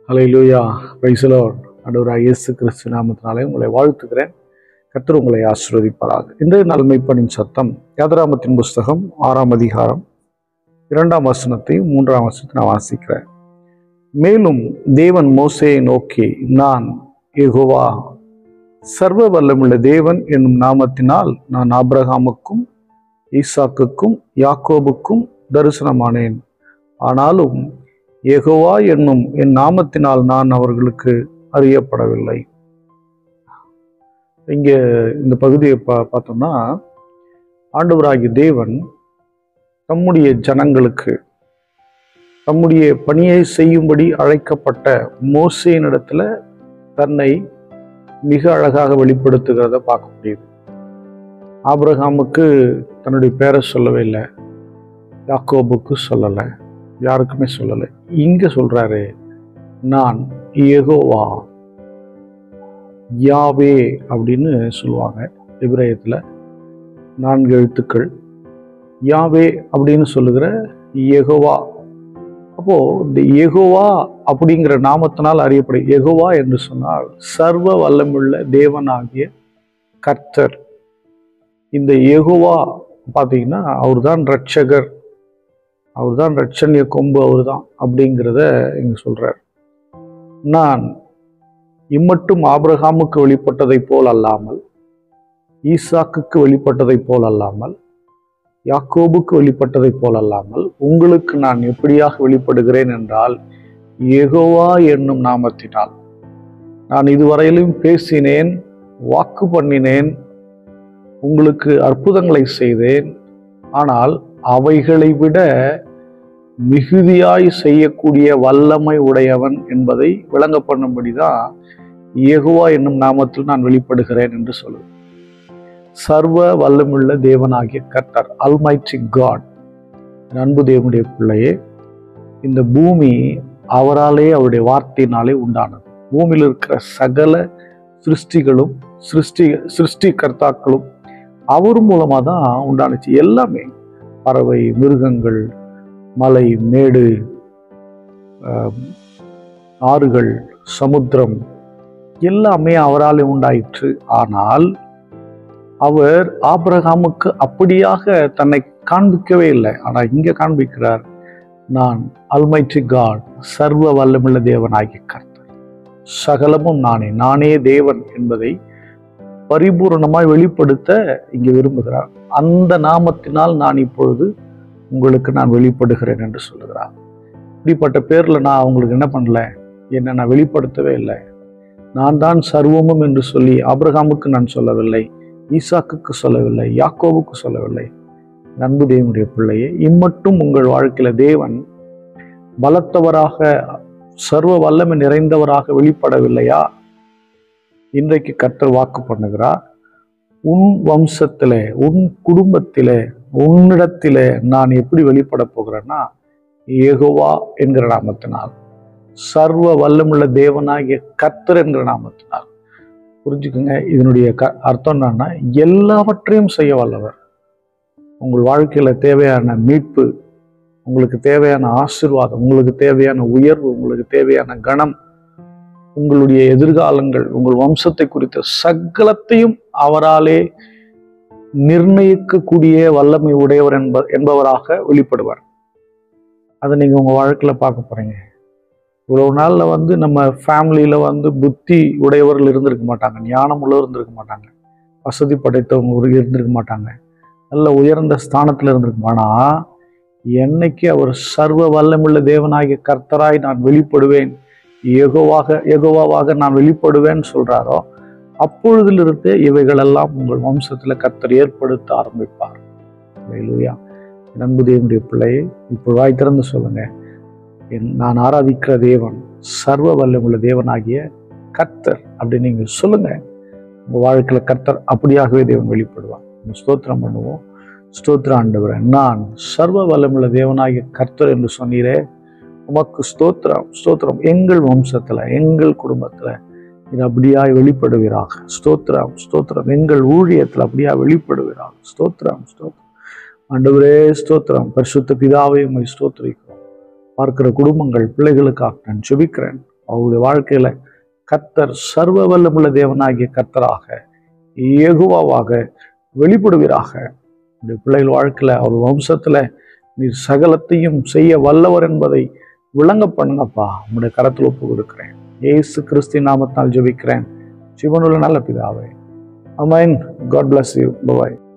அலையிலூயா பிரைசலோ ஆண்டவராக இயேசு கிறிஸ்து நாமத்தினாலே உங்களை வாழ்த்துகிறேன் கர்த்தர் உங்களை ஆசீர்வதிப்பாராக இன்றைய நன்மைப்பணின் சத்தம் யாதராமத்தின் புஸ்தகம் ஆறாம் அதிகாரம் இரண்டாம் வசனத்தை மூன்றாம் வசனத்தை நான் வாசிக்கிறேன் மேலும் தேவன் மோசேயை நோக்கி நான் யெகோவா சர்வ வல்லமுள்ள தேவன் என்னும் நாமத்தினால் நான் ஆபிரகாமுக்கும் ஈசாக்குக்கும் யாக்கோபுக்கும் தரிசனமானேன் ஆனாலும் யெகோவா என்னும் என் நாமத்தினால் நான் அவர்களுக்கு அறியப்படவில்லை இங்கே இந்த பகுதியை பா பார்த்தோம்னா ஆண்டவராகிய தேவன் தம்முடைய ஜனங்களுக்கு தம்முடைய பணியை செய்யும்படி அழைக்கப்பட்ட மோசேனிடத்துல தன்னை மிக அழகாக வெளிப்படுத்துகிறத பார்க்க முடியுது ஆபிரகாமுக்கு தன்னுடைய பேரை சொல்லவே இல்லை யாக்கோபுக்கு சொல்லலை யாருக்குமே சொல்லலை இங்க சொல்றாரு நான் யெகோவா யாவே அப்படின்னு சொல்லுவாங்க இப்ரேயத்தில் நான்கு எழுத்துக்கள் யாவே அப்படின்னு சொல்லுகிற யெகோவா அப்போ இந்த யெகோவா அப்படிங்கிற நாமத்தினால் அறியப்படும் யெகோவா என்று சொன்னால் சர்வ வல்லமுள்ள தேவனாகிய கர்த்தர் இந்த யெகோவா பார்த்தீங்கன்னா அவர்தான் ரட்சகர் அவர்தான் ரட்சணிய கொம்பு அவர்தான் அப்படிங்கிறத இங்க சொல்றார் நான் இம்மட்டும் ஆபிரகாமுக்கு வெளிப்பட்டதைப் போல் அல்லாமல் ஈசாக்குக்கு வெளிப்பட்டதைப் போல் அல்லாமல் யாக்கோபுக்கு வெளிப்பட்டதைப் போல் அல்லாமல் உங்களுக்கு நான் எப்படியாக வெளிப்படுகிறேன் என்றால் யெகோவா என்னும் நாமத்தினால் நான் இதுவரையிலும் பேசினேன் வாக்கு பண்ணினேன் உங்களுக்கு அற்புதங்களை செய்தேன் ஆனால் அவைகளை விட மிகுதியாய் செய்யக்கூடிய வல்லமை உடையவன் என்பதை விளங்க பண்ணும்படிதான் யெகோவா என்னும் நாமத்தில் நான் வெளிப்படுகிறேன் என்று சொல்லு சர்வ வல்லமுள்ள தேவனாகிய கர்த்தர் அல்மைட்டி காட் அன்பு தேவனுடைய பிள்ளையே இந்த பூமி அவராலே அவருடைய வார்த்தையினாலே உண்டானது பூமியில் இருக்கிற சகல சிருஷ்டிகளும் சிருஷ்டி சிருஷ்டி கர்த்தாக்களும் அவர் மூலமாக தான் உண்டானுச்சு எல்லாமே பறவை மிருகங்கள் மலை மேடு ஆறுகள் சமுத்திரம் எல்லாமே அவரால் உண்டாயிற்று ஆனால் அவர் ஆபிரகாமுக்கு அப்படியாக தன்னை காண்பிக்கவே இல்லை ஆனால் இங்கே காண்பிக்கிறார் நான் அல்மைட்டி காட் சர்வ வல்லமுள்ள தேவனாகிய கர்த்தர் சகலமும் நானே நானே தேவன் என்பதை பரிபூர்ணமாய் வெளிப்படுத்த இங்கே விரும்புகிறார் அந்த நாமத்தினால் நான் இப்பொழுது உங்களுக்கு நான் வெளிப்படுகிறேன் என்று சொல்லுகிறார் இப்படிப்பட்ட பேரில் நான் அவங்களுக்கு என்ன பண்ணல என்னை நான் வெளிப்படுத்தவே இல்லை நான் தான் சர்வமும் என்று சொல்லி ஆபிரகாமுக்கு நான் சொல்லவில்லை ஈசாக்குக்கு சொல்லவில்லை யாக்கோவுக்கு சொல்லவில்லை நண்பு தேவனுடைய பிள்ளையே இம்மட்டும் உங்கள் வாழ்க்கையில தேவன் பலத்தவராக சர்வ வல்லமை நிறைந்தவராக வெளிப்படவில்லையா இன்றைக்கு கர்த்தர் வாக்கு பண்ணுகிறார் உன் வம்சத்திலே உன் குடும்பத்திலே உன்னிடத்திலே நான் எப்படி வெளிப்பட போகிறேன்னா ஏகோவா என்கிற நாமத்தினால் சர்வ வல்லமுள்ள தேவனாகிய கர்த்தர் என்கிற நாமத்தினால் புரிஞ்சுக்குங்க இதனுடைய க அர்த்தம் என்னன்னா எல்லாவற்றையும் செய்ய வல்லவர் உங்கள் வாழ்க்கையில தேவையான மீட்பு உங்களுக்கு தேவையான ஆசிர்வாதம் உங்களுக்கு தேவையான உயர்வு உங்களுக்கு தேவையான கணம் உங்களுடைய எதிர்காலங்கள் உங்கள் வம்சத்தை குறித்த சகலத்தையும் அவராலே நிர்ணயிக்கக்கூடிய வல்லமை உடையவர் என்ப என்பவராக வெளிப்படுவார் அதை நீங்க உங்க வாழ்க்கையில பார்க்க போறீங்க இவ்வளவு நாள்ல வந்து நம்ம ஃபேமிலியில வந்து புத்தி உடையவர்கள் இருந்திருக்க மாட்டாங்க ஞானம் உள்ளவர் இருந்திருக்க மாட்டாங்க வசதி படைத்தவங்க ஒரு இருந்திருக்க மாட்டாங்க நல்ல உயர்ந்த ஸ்தானத்துல இருந்திருக்கும் ஆனா என்னைக்கு அவர் சர்வ வல்லமுள்ள தேவனாகிய கர்த்தராய் நான் வெளிப்படுவேன் எகோவாக எகோவாவாக நான் வெளிப்படுவேன்னு சொல்றாரோ அப்பொழுதிலிருந்து இவைகளெல்லாம் உங்கள் வம்சத்துல கர்த்தர் ஏற்படுத்த ஆரம்பிப்பார் லூயா நண்பு தேவனுடைய பிள்ளையை இப்போ வாய் திறந்து சொல்லுங்க என் நான் ஆராதிக்கிற தேவன் சர்வ வல்லமுள்ள தேவனாகிய கர்த்தர் அப்படின்னு நீங்க சொல்லுங்க உங்க வாழ்க்கையில கர்த்தர் அப்படியாகவே தேவன் வெளிப்படுவார் நம்ம ஸ்தோத்திரம் பண்ணுவோம் ஸ்தோத்திர ஆண்டவரே நான் சர்வ வல்லமுள்ள தேவனாகிய கர்த்தர் என்று சொன்னீரே உமக்கு ஸ்தோத்திரம் ஸ்தோத்திரம் எங்கள் வம்சத்துல எங்கள் குடும்பத்துல இது அப்படியாய் வெளிப்படுவீராக ஸ்தோத்திரம் ஸ்தோத்திரம் எங்கள் ஊழியத்துல அப்படியா வெளிப்படுவீராக ஸ்தோத்திரம் ஸ்தோத்திரம் ஆண்டவரே ஸ்தோத்திரம் பரிசுத்த பிதாவை உண்மை ஸ்தோத்திரிக்கிறோம் பார்க்கிற குடும்பங்கள் பிள்ளைகளுக்காக நான் ஜெபிக்கிறேன் அவருடைய வாழ்க்கையில கர்த்தர் சர்வ வல்லமுள்ள தேவனாகிய கர்த்தராக ஏகுவாவாக வெளிப்படுவீராக உடைய பிள்ளைகள் வாழ்க்கையில அவர் வம்சத்துல நீர் சகலத்தையும் செய்ய வல்லவர் என்பதை விளங்க பண்ணுங்கப்பா உங்களுடைய கரத்தில் ஒப்பு கொடுக்கிறேன் ஏசு கிறிஸ்தி நாமத்தால் ஜெபிக்கிறேன் சிவனுள்ள நல்ல பிதாவே amen God bless you bye